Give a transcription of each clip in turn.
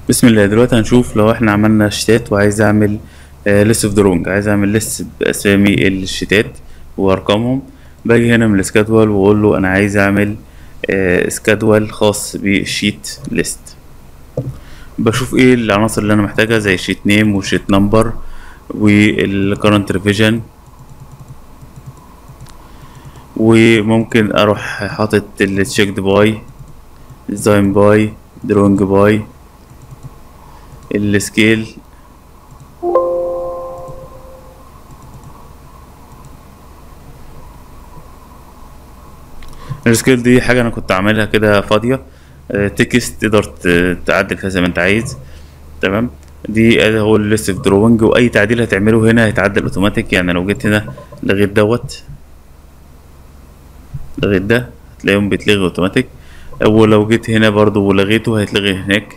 بسم الله دلوقتي هنشوف لو احنا عملنا شتات وعايز اعمل ليست اوف درونج عايز اعمل ليست باسامي الشتات وارقامهم باجي هنا من السكادول واقول له انا عايز اعمل سكادول خاص بالشيت ليست بشوف ايه العناصر اللي انا محتاجها زي شيت نيم وشيت نمبر والكرنت ريفيجن وممكن اروح حاطط التشيكد باي ديزاين باي درونج باي السكيل السكيل دي حاجة أنا كنت عاملها كده فاضية تكست تقدر تعدل فيها زي ما أنت عايز تمام دي ادي هو الليست اوف دروينج واي تعديل هتعمله هنا هيتعدل اوتوماتيك يعني لو جيت هنا لغيت دوت لغيت ده هتلاقيهم بيتلغي اوتوماتيك ولو جيت هنا برضو ولغيته هيتلغي هناك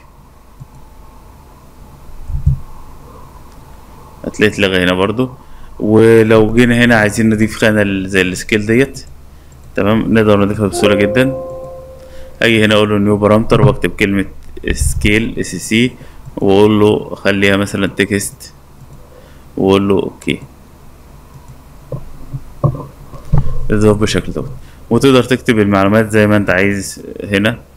هتلاقي اتلغى هنا برضو ولو جينا هنا عايزين نضيف خانة زي السكيل ديت تمام نقدر نضيفها بسهولة جدا اجي هنا اقول له نيو بارامتر واكتب كلمة سكيل اس سي واقول له خليها مثلا تكست واقول له اوكي تضاف بالشكل دوت وتقدر تكتب المعلومات زي ما انت عايز هنا